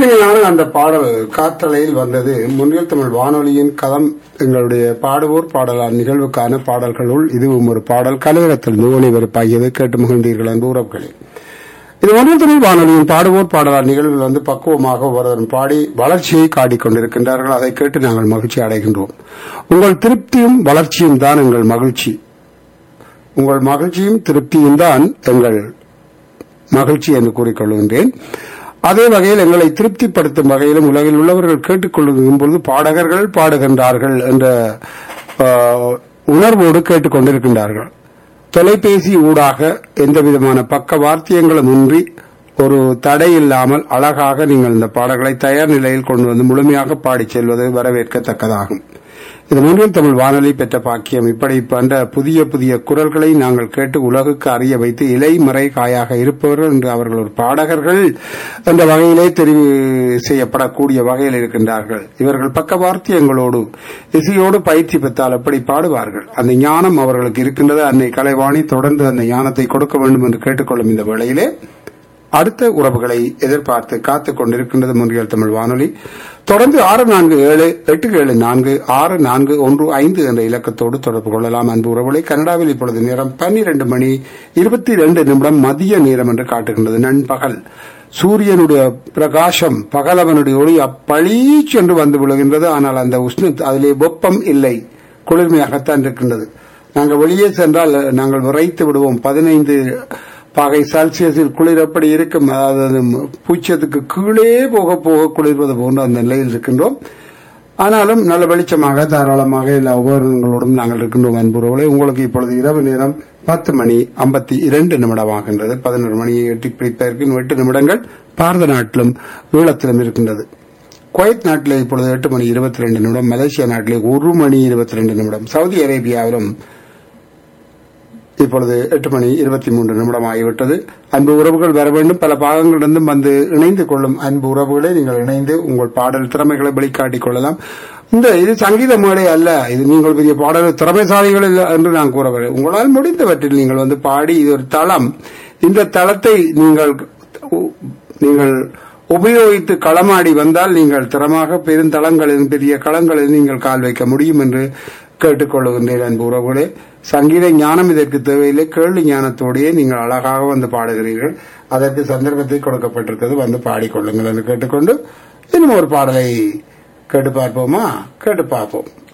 இனிமையான அந்த பாடல் காற்றலையில் வந்தது முன்னில் தமிழ் வானொலியின் கதம் எங்களுடைய பாடுவோர் பாடலார் நிகழ்வுக்கான பாடல்களுள் இதுவும் ஒரு பாடல் கலையகத்தில் நூலை வெறுப்பாகியது கேட்டு மகிழ்ந்தீர்கள் அன்பு உறவுகளே இது முன்னில் தமிழ் வானொலியின் பாடுவோர் பாடலார் நிகழ்வில் வந்து பக்குவமாக ஒருவரும் பாடி வளர்ச்சியை காட்டிக் கொண்டிருக்கின்றார்கள் அதை கேட்டு நாங்கள் மகிழ்ச்சி அடைகின்றோம் உங்கள் திருப்தியும் வளர்ச்சியும் தான் எங்கள் மகிழ்ச்சி உங்கள் மகிழ்ச்சியும் திருப்தியும் தான் எங்கள் மகிழ்ச்சி என்று கூறிக்கொள்கின்றேன் அதே வகையில் எங்களை திருப்திப்படுத்தும் வகையிலும் உலகில் உள்ளவர்கள் கேட்டுக்கொள்ளும் பொழுது பாடகர்கள் பாடுகின்றார்கள் என்ற ஆஹ், உணர்வோடு கேட்டுக்கொண்டிருக்கின்றார்கள் தொலைபேசி ஊடாக எந்த விதமான பக்க வார்த்தியங்களும் இன்றி ஒரு தடை இல்லாமல் அழகாக நீங்கள் இந்த பாடல்களை தயார் நிலையில் கொண்டு வந்து முழுமையாக பாடிச் செல்வது வரவேற்கத்தக்கதாகும் இது முன்னில் தமிழ் வானொலி பெற்ற பாக்கியம் இப்படி பண்ற புதிய புதிய குரல்களை நாங்கள் கேட்டு உலகுக்கு அறிய வைத்து இலை மறை காயாக இருப்பவர்கள் என்று அவர்கள் ஒரு பாடகர்கள் என்ற வகையிலே தெரிவு செய்யப்படக்கூடிய வகையில் இருக்கின்றார்கள் இவர்கள் பக்க வார்த்தியங்களோடு இசையோடு பயிற்சி பெற்றால் எப்படி பாடுவார்கள் அந்த ஞானம் அவர்களுக்கு இருக்கின்றது அன்னை கலைவாணி தொடர்ந்து அந்த ஞானத்தை கொடுக்க வேண்டும் என்று கேட்டுக்கொள்ளும் இந்த வேளையிலே அடுத்த உறவுகளை எதிர்பார்த்து காத்துக் கொண்டிருக்கின்றது முன்றியல் தமிழ் வானொலி தொடர்ந்து ஆறு நான்கு ஏழு எட்டு ஏழு நான்கு ஆறு நான்கு ஒன்று ஐந்து என்ற இலக்கத்தோடு தொடர்பு கொள்ளலாம் அன்பு உறவுகளை கனடாவில் இப்பொழுது நேரம் பன்னிரண்டு மணி இருபத்தி இரண்டு நிமிடம் மதிய நேரம் என்று காட்டுகின்றது நண்பகல் சூரியனுடைய பிரகாசம் பகலவனுடைய ஒளி அப்பளீச் என்று வந்து விழுகின்றது ஆனால் அந்த உஷ்ண அதிலே வெப்பம் இல்லை குளிர்மையாகத்தான் இருக்கின்றது நாங்கள் வெளியே சென்றால் நாங்கள் விரைத்து விடுவோம் பதினைந்து பாகை செல்சியஸில் குளிர் எப்படி இருக்கும் அதாவது பூச்சியத்துக்கு கீழே போக போக குளிர்வது போன்ற அந்த நிலையில் இருக்கின்றோம் ஆனாலும் நல்ல வெளிச்சமாக தாராளமாக எல்லா உபகரணங்களோடும் நாங்கள் இருக்கின்றோம் அன்புறவுகளை உங்களுக்கு இப்பொழுது இரவு நேரம் பத்து மணி ஐம்பத்தி இரண்டு நிமிடமாகின்றது பதினொரு மணியை எட்டி பிடிப்பதற்கு இன்னும் எட்டு நிமிடங்கள் பாரத நாட்டிலும் ஈழத்திலும் இருக்கின்றது குவைத் நாட்டிலே இப்பொழுது எட்டு மணி இருபத்தி ரெண்டு நிமிடம் மலேசியா நாட்டிலே ஒரு மணி இருபத்தி ரெண்டு நிமிடம் சவுதி அரேபியாவிலும் இப்பொழுது எட்டு மணி இருபத்தி மூன்று நிமிடம் ஆகிவிட்டது அன்பு உறவுகள் வர வேண்டும் பல பாகங்களிலிருந்தும் வந்து இணைந்து கொள்ளும் அன்பு உறவுகளை நீங்கள் இணைந்து உங்கள் பாடல் திறமைகளை வெளிக்காட்டிக் கொள்ளலாம் இந்த இது சங்கீத மேடை அல்ல இது நீங்கள் பெரிய பாடல் திறமைசாலிகள் இல்ல என்று நான் கூறவில்லை உங்களால் முடிந்தவற்றில் நீங்கள் வந்து பாடி இது ஒரு தளம் இந்த தளத்தை நீங்கள் நீங்கள் உபயோகித்து களமாடி வந்தால் நீங்கள் திறமாக பெருந்தளங்களில் பெரிய களங்களில் நீங்கள் கால் வைக்க முடியும் என்று கேட்டுக்கொள்ளுகின்றேன் அன்பு உறவுகளே சங்கீத ஞானம் இதற்கு தேவையில்லை கேள்வி ஞானத்தோடையே நீங்கள் அழகாக வந்து பாடுகிறீர்கள் அதற்கு சந்தர்ப்பத்தை கொடுக்கப்பட்டிருக்கிறது வந்து பாடிக்கொள்ளுங்கள் என்று கேட்டுக்கொண்டு இன்னும் ஒரு பாடலை கேட்டு பார்ப்போமா கேட்டு பார்ப்போம்